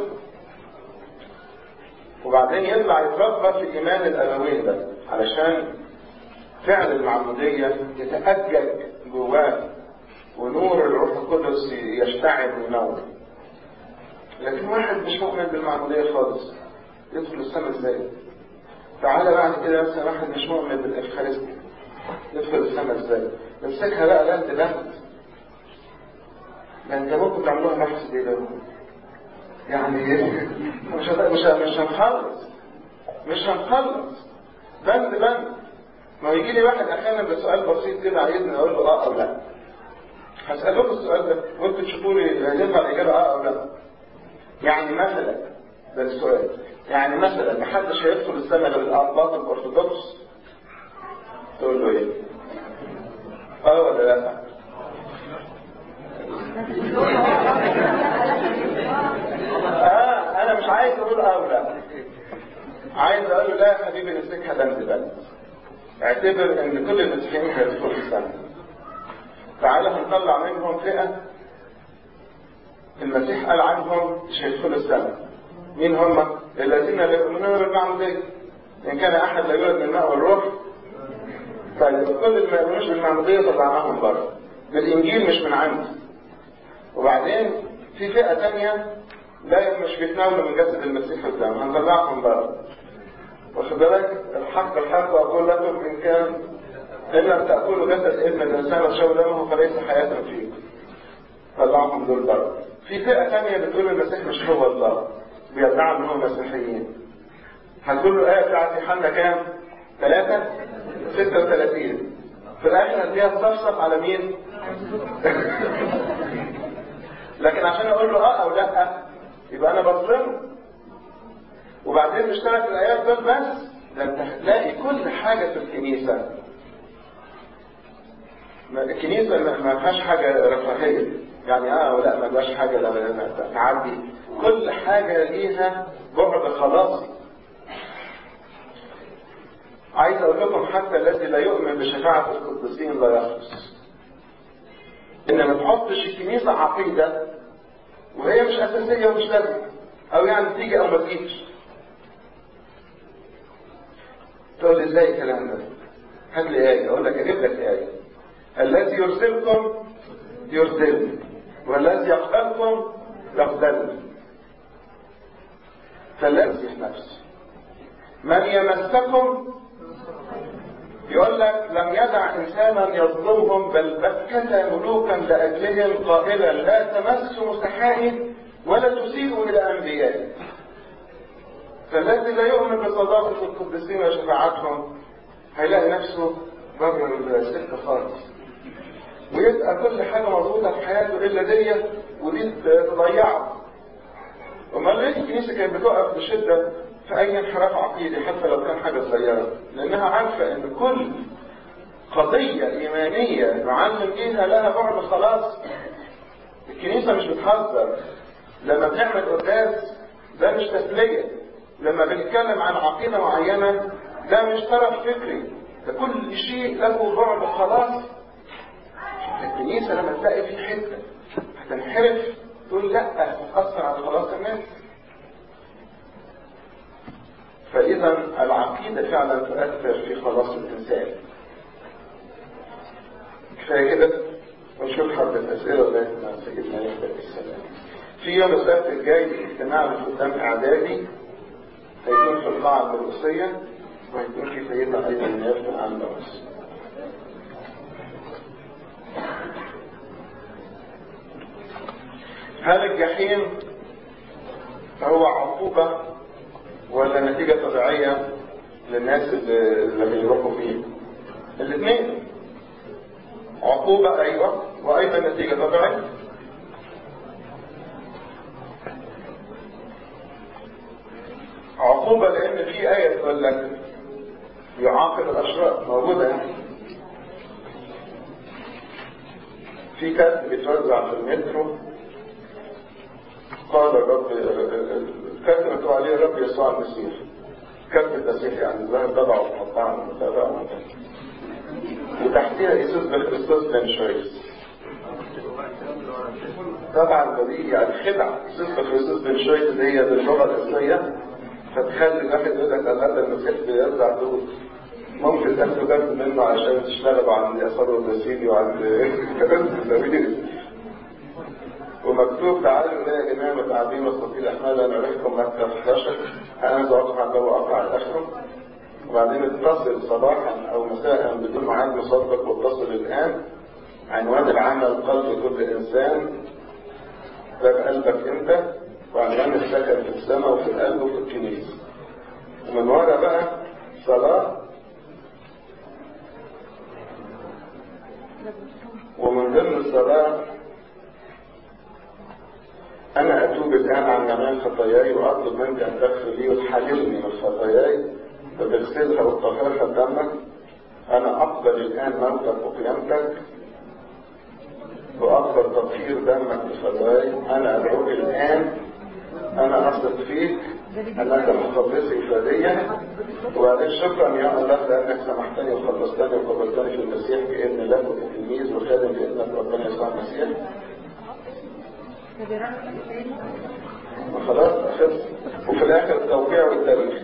S1: وبعدين يطلع يتربى في ايمان الابوين ده علشان فعل المعمودية يتأجج جواه ونور الروح القدس يشتعل وينور لكن واحد مش مؤمن بالمعمودية خالص يدخل السماء ازاي؟ تعالى بعد كده مثلا واحد مش مؤمن بالافخارستي يدخل السماء ازاي؟ يمسكها بقى بنت بنت ده انت ممكن تعملوها بحث دي ده يعني مش مش مش هنخلص مش هنخلص بند بند ما يجي لي واحد احيانا بسؤال بسيط كده عايزني اقول له اه او لا هسألهم السؤال ده وانتوا تشوفوا لي ينفع الاجابه اه او لا يعني مثلا ده السؤال يعني مثلا محدش هيدخل السنه غير الاباط الارثوذكس تقول له ايه؟ اه ولا لا؟ اه انا مش عايز اقول اه ولا عايز اقول له لا يا حبيبي نمسكها بند بند اعتبر ان كل المسيحيين هيدخلوا السنة تعالى هنطلع منهم فئة المسيح قال عنهم مش هيدخلوا السماء مين هم؟ الذين لا يؤمنون بالمعمودية إن كان أحد لا يولد من الماء والروح طيب كل اللي ما يؤمنوش بالمعمودية طلعناهم بره بالإنجيل مش من عندي وبعدين في فئة تانية لا مش بيتناولوا من جسد المسيح قدام هنطلعهم بره واخد بالك الحق الحق أقول لكم إن كان إن لم تأكلوا جسد ابن الإنسان وتشربوا دمه فليس حياة فيكم طلعهم دول بره في فئة تانية بتقول المسيح مش هو الله بيدعوا ان هم مسيحيين هتقول له الآية بتاعت يوحنا كام؟ ثلاثة؟ ستة وثلاثين في الآخر هتلاقيها تصفصف على مين؟ لكن عشان أقول له آه أو لأ يبقى أنا بظلمه وبعدين مش ثلاث الآيات دول بس ده أنت هتلاقي كل حاجة في الكنيسة الكنيسة ما فيهاش حاجة رفاهية يعني اه ولا ما فيهاش حاجة لا تعدي كل حاجة ليها بعد خلاصي عايز اقول لكم حتى الذي لا يؤمن بشفاعة القديسين لا يخلص ان ما تحطش الكنيسة عقيدة وهي مش اساسية ومش لازمة او يعني تيجي او ما تجيش تقول لي ازاي الكلام ده هات لي آية اقول لك اجيب لك آية الذي يرسلكم يرسلني والذي يقبلكم يقبلني فالذي نفسه من يمسكم يقول لك لم يدع انسانا يظلمهم بل بكت ملوكا لاجلهم قائلا لا تمسوا سحائي ولا تسيئوا الى انبيائي فالذي لا يؤمن بصداقه القديسين وشفاعتهم هيلاقي نفسه بره السكه خالص ويبقى كل حاجه مظبوطه في حياته الا دي ودي تضيعه امال ليه الكنيسه كانت بتقف بشده في اي انحراف عقيدي حتى لو كان حاجه صغيره لانها عارفه ان كل قضيه ايمانيه نعلم بيها لها بعد خلاص الكنيسه مش بتهزر لما بنعمل قداس ده مش تسليه لما بنتكلم عن عقيده معينه ده مش طرف فكري ده كل شيء له بعد خلاص الكنيسه لما تلاقي في حته هتنحرف تقول لا هتأثر على خلاص الناس فإذا العقيدة فعلا تؤثر في خلاص الإنسان كفاية كده ونشوف حبة أسئلة لغاية ما سيدنا يحدث السلام في يوم السبت الجاي اجتماع قدام إعدادي هيكون في القاعة الرئيسية وهيكون في سيدنا أيضا يفتح عن الرئيس هل الجحيم هو عقوبة ولا نتيجة طبيعية للناس اللي بيروحوا فيه الاثنين عقوبة أيوة وأيضا نتيجة طبيعية عقوبة لأن في آية تقول لك يعاقب الأشرار موجودة يعني في كتب بيتوزع في المترو قال الرب الكتب مكتوب عليه الرب يسوع المسيح كتب المسيح يعني ظهر تبعه مقطعا متابعه وتحتها يسوس بالكريستوس بن شويس طبعا دي يعني خدعة يسوس بالكريستوس بن شويس اللي هي باللغة الأصلية فتخلي الواحد يقول لك هذا المسيح بيرزع دول ممكن تاخدوا جنب منه عشان تشتغلوا عند يسار الوسيلي وعند الزميل ومكتوب تعالوا يا جماعة متعبين وستطيل أحمد أنا أريكم مكة 11 أنا زعطف عن جو أقع الأخر وبعدين اتصل صباحا أو مساء بدون ميعاد مسبق واتصل الآن عنوان العمل قلب كل إنسان باب قلبك أنت وعنوان السكن في السماء وفي القلب وفي الكنيسة ومن ورا بقى صلاة ومن ضمن الصلاة أنا أتوب الآن عن جميع خطاياي وأطلب منك أن تغفر لي وتحللني من خطاياي وتغسلها وتطهرها بدمك أنا أقبل الآن موتك وقيامتك وأقبل تطهير دمك بخطاياي أنا أدعوك الآن أنا أثق فيك أنك مخلصي فديا وبعدين شكرا يا الله لأنك سمحتني وخلصتني وقبلتني في المسيح كأن لك تلميذ وخادم في ابنك ربنا يسوع المسيح خلاص خلص وفي الاخر التوقيع والتاريخ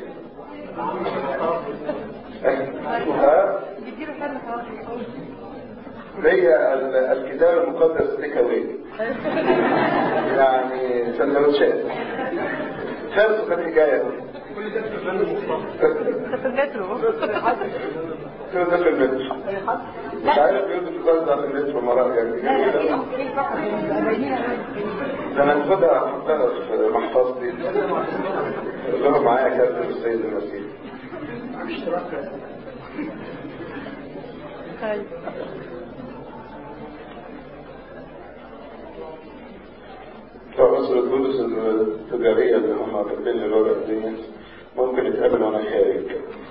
S1: ها هي الكتاب المقدس تيكاوي يعني سندوتشات خلصت الحكايه
S2: في المترو
S1: كده ده في المترو مش عارف يوسف يوزع في المترو مرة يعني ده انا هاخدها احطها في محفظتي اللي هو معايا كارت السيد المسيح
S2: طيب
S1: بتوع أسرة بولس التجارية اللي هم كاتبين لي الورقة دي ممكن يتقابلوا وأنا خارج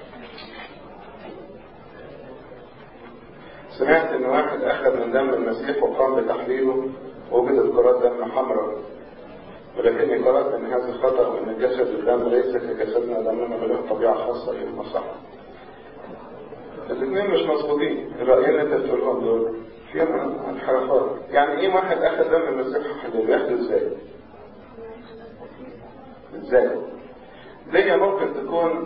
S1: سمعت إن واحد أخذ من دم المسيح وقام بتحليله ووجدت كرات دم حمراء ولكني قرأت أن هذا خطأ وأن جسد الدم ليس كجسدنا دمنا بل له طبيعة خاصة في المصحة. الاثنين مش مظبوطين الرأيين اللي انت بتقولهم دول فيهم انحرافات يعني ايه واحد اخذ دم المسيح وحلله ياخده ازاي؟ ازاي؟ دي ممكن تكون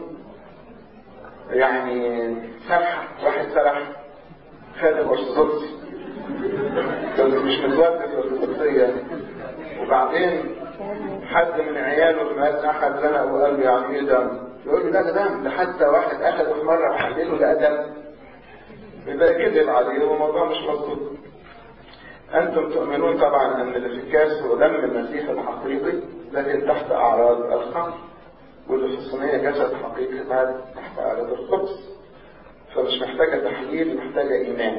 S1: يعني سرحة واحد سرح خادم ارثوذكسي كان مش متوجه في الارثوذكسية وبعدين حد من عياله مات احد زنق وقال له يعني ايه دم؟ يقول لي لا ده دم ده حتى واحد اخذه في مره وحلله لقى دم يبقى كذب عليه والموضوع مش مظبوط انتم تؤمنون طبعا ان اللي في الكاس هو دم المسيح الحقيقي لكن تحت اعراض الخمر واللي في الصينيه جسد حقيقي بعد تحت اعراض الخبز فمش محتاجه تحليل محتاجه ايمان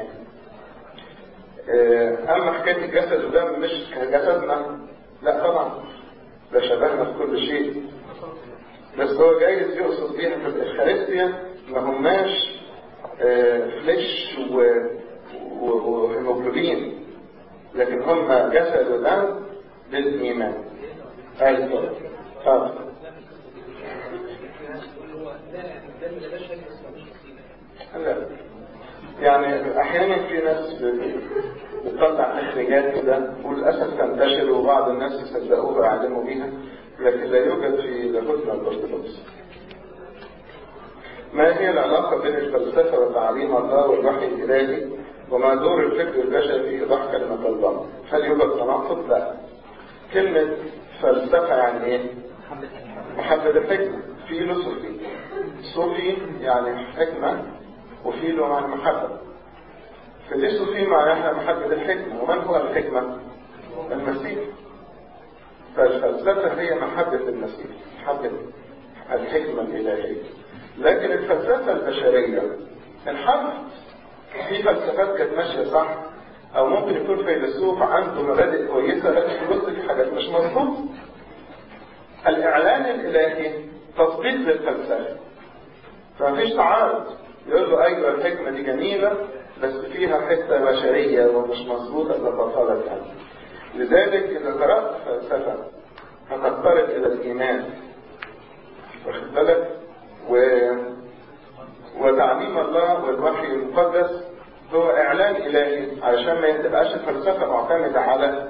S1: اما حكايه الجسد والدم مش كجسدنا لا طبعا ده شبهنا في كل شيء بس هو جايز يقصد بيها في الإفخارستيا ما هماش آه فليش وهيموجلوبين لكن هم جسد ودم بالإيمان أيضا اه لا يعني احيانا في ناس بتطلع تخريجات كده وللاسف تنتشر وبعض الناس يصدقوها ويعلموا بيها لكن لا يوجد في لاهوتنا الارثوذكس. ما هي العلاقة بين الفلسفة وتعليم الله والوحي الإلهي وما دور الفكر البشري في إيضاح كلمة الله؟ هل يوجد تناقض؟ لا. كلمة فلسفة يعني إيه؟ محدد الحكمة، فيلوسوفي. صوفي يعني حكمة وفيلو معنى محبة. فيلوسوفي معناها محدد الحكمة، ومن هو الحكمة؟ المسيح. فالفلسفة هي محبة المسيح محبة الحكمة الإلهية لكن الفلسفة البشرية انحرفت في فلسفات كانت ماشية صح أو ممكن يكون فيلسوف عنده مبادئ كويسة لكن يبص في حاجات مش مظبوطة الإعلان الإلهي تطبيق للفلسفة فمفيش تعارض يقول له أيوة الحكمة دي جميلة بس فيها حتة بشرية ومش مظبوطة ظبطها يعني لذلك إذا قرأت فلسفة هتضطرب إلى الإيمان واخد بالك و... وتعليم الله والوحي المقدس هو إعلان إلهي علشان ما تبقاش الفلسفة معتمدة على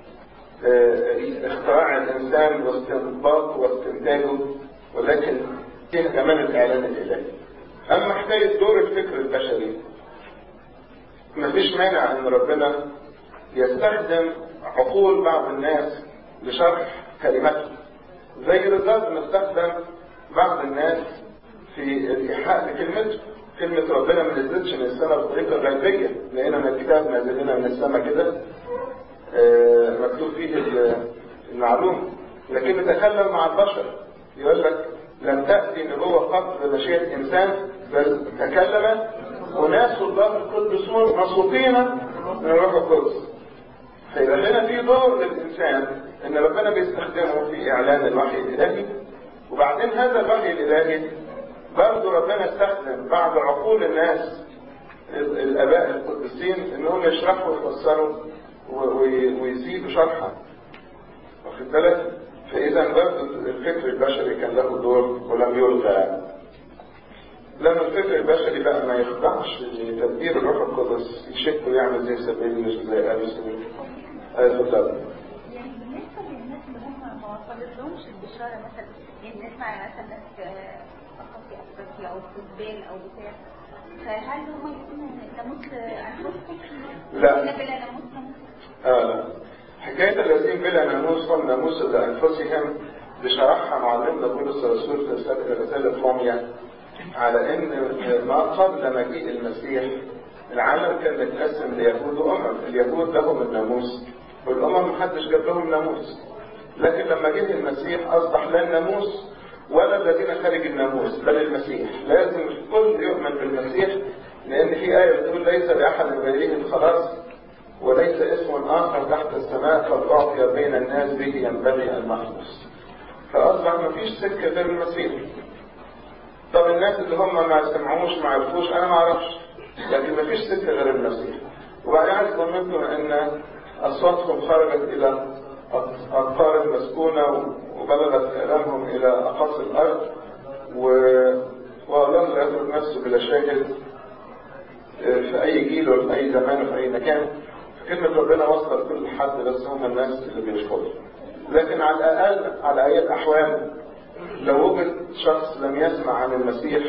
S1: اختراع الإنسان واستنباطه واستنتاجه ولكن فيها كمان الإعلان الإلهي أما حكاية دور الفكر البشري مفيش مانع إن ربنا يستخدم عقول بعض الناس لشرح كلماته زي بالظبط ما استخدم بعض الناس في الإيحاء بكلمته كلمة ربنا ما نزلتش من السماء بطريقة غيبية لقينا من الكتاب نازل لنا من السماء كده آه مكتوب فيه المعلومة لكن تكلم مع البشر يقول لك لم تأتي نبوة قط بمشيئة إنسان بل تكلم أناس الله القدسون مسوقين من الروح القدس فيبقى هنا في دور للإنسان إن ربنا بيستخدمه في إعلان الوحي الإلهي وبعدين هذا الوحي الإلهي برضه ربنا استخدم بعض عقول الناس الآباء القديسين إنهم يشرحوا ويفسروا ويزيدوا شرحا واخد بالك؟ فإذا برضه الفكر البشري كان له دور ولم يلغى لما الفكر البشري بقى ما يخضعش لتدبير الروح القدس يشك ويعمل زي سبيل مش زي ابي سبيل اتفضل
S2: بيصللهمش البشاره مثلا يعني نسمع مثلا ناس آه، في افريقيا او في الزبال او بتاع فهل هم يكونوا ناموس انفسهم؟
S1: لا.
S2: لا بلا ناموس ناموس
S1: آه لا. حكاية الذين بلا ناموس هم ناموس لأنفسهم بشرحها معلمنا بولس الرسول في رسالة رسالة روميا على إن ما قبل مجيء المسيح العالم كان متقسم ليهود وأمم، اليهود لهم الناموس والأمم محدش جاب لهم ناموس. لكن لما جه المسيح أصبح لا الناموس ولا الذين خارج الناموس بل المسيح، لازم الكل يؤمن بالمسيح لأن في آية بتقول ليس لأحد غيره الخلاص وليس اسم آخر تحت السماء قد أعطي بين الناس به ينبغي أن نخلص فأصبح ما فيش سكة غير المسيح طب الناس اللي هم ما سمعوش ما عرفوش أنا ما أعرفش لكن ما فيش سكة غير المسيح وبعدين عايز منكم أن أصواتهم خرجت إلى أقطار المسكونة وبلغت كلامهم إلى أقاصي الأرض و... والله لا يترك نفسه بلا شاهد في أي جيل ولا في أي زمان وفي أي مكان كلمة ربنا واصلة لكل حد بس هم الناس اللي بيشكروا لكن على الأقل على أي الأحوال لو وجد شخص لم يسمع عن المسيح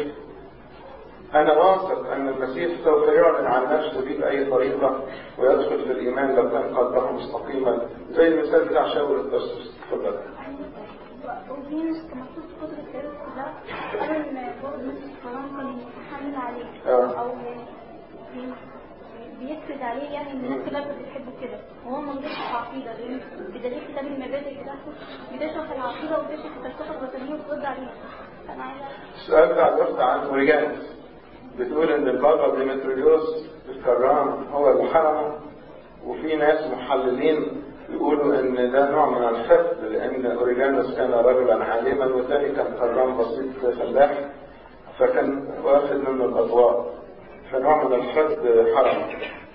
S1: أنا واثق أن المسيح سوف يعلن عن نفسه به بأي طريقة ويدخل في الإيمان لو كان قلبه مستقيما زي المثال بتاع شاول الترسوس اتفضل
S2: وفي ناس كمكتوب في كتب التاريخ كلها قالوا ان برضه نفس الكلام كان يتحمل عليه
S1: آه.
S2: او بي- بيفرض عليه يعني ان الناس كلها كانت بتحبه كده وهو ما نجحش في عقيده لان بدليل كتاب المبادئ بتاعته بتشرح العقيده وبتشرح الفلسفه الوثنيه وترد عليها فانا عايزه
S1: السؤال بتاع الأخت عن أوريجانس بتقول إن البابا ديمتريوس الكرام هو اللي حرمه وفي ناس محللين يقولوا إن ده نوع من الحقد لأن أوريجانوس كان رجلا عالما والتاني كان كرام بسيط فلاح فكان واخد منه الأضواء فنوع من الحقد حرمه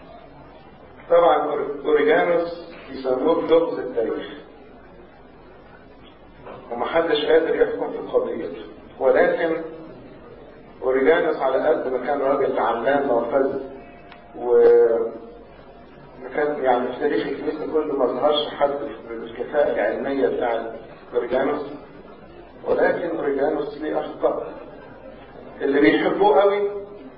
S1: طبعا أوريجانوس يسموه لغز التاريخ ومحدش قادر يحكم في القضية ولكن أوريجانوس على قد ما كان راجل علامة وفذ و كان يعني في تاريخ الكنيسة كله ما ظهرش حد بالكفاءة العلمية بتاعت أوريجانوس ولكن أوريجانوس ليه أخطاء اللي بيحبوه قوي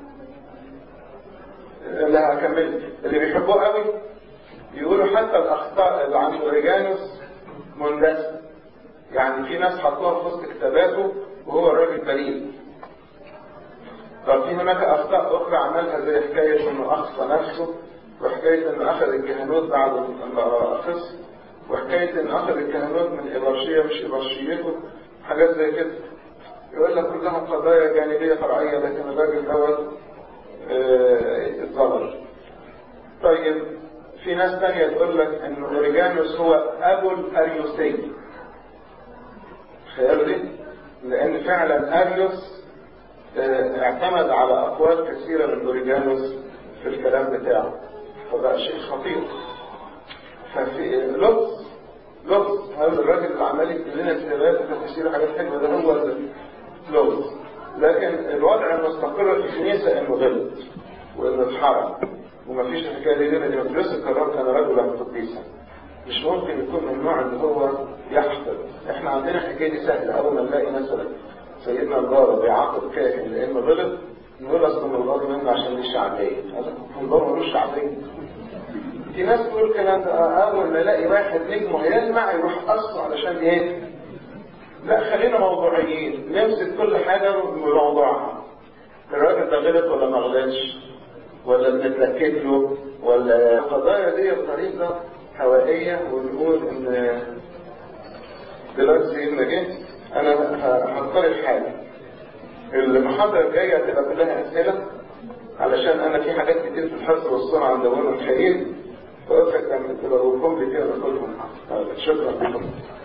S1: لا هكمل اللي بيحبوه قوي يقولوا حتى الأخطاء اللي عند أوريجانوس مندسة يعني في ناس حطوها في وسط كتاباته وهو الراجل بريء طب في هناك اخطاء اخرى عملها زي حكايه انه اخفى نفسه وحكايه انه اخذ الكهنوت بعد ما اخص وحكايه انه اخذ الكهنوت من ابرشيه مش ابرشيته حاجات زي كده يقول لك كلها قضايا جانبيه فرعيه لكن الراجل دوت آه، اتظلم طيب في ناس تانية تقول لك ان اوريجانوس هو ابو الاريوسي تخيلوا دي لان فعلا اريوس آه، اعتمد على اقوال كثيره من اوريجانوس في الكلام بتاعه فبقى شيء خطير ففي لغز لغز هذا الراجل اللي عمال يكتب لنا كتابات وتفسير حاجات حلوه ده هو لغز لكن الوضع المستقر في الكنيسه انه غلط وانه اتحرم ومفيش الحكايه دي لان ديمتريوس الكرام كان رجلا قديسا مش ممكن يكون من النوع اللي هو يحقد احنا عندنا الحكايه دي سهله اول ما نلاقي مثلا سيدنا البابا بيعاقب كاهن لانه غلط نقول اصل الغلط منه عشان دي شعبيه البابا ملوش شعبيه في ناس تقول الكلام ده اول ما الاقي واحد نجمه يلمع يروح قصه علشان ايه لا خلينا موضوعيين نمسك كل حاجه بموضوعها الراجل ده غلط ولا ما غلطش ولا بنتلكك له ولا القضايا دي بطريقه هوائيه ونقول ان دلوقتي سيدنا جه انا هقترح حاجه المحاضره الجايه هتبقى كلها اسئله علشان انا في حاجات كتير في الحصر والصنع عند ابونا الخليل فقلت لك لما تبقى لي كده ناخدهم شكرا لكم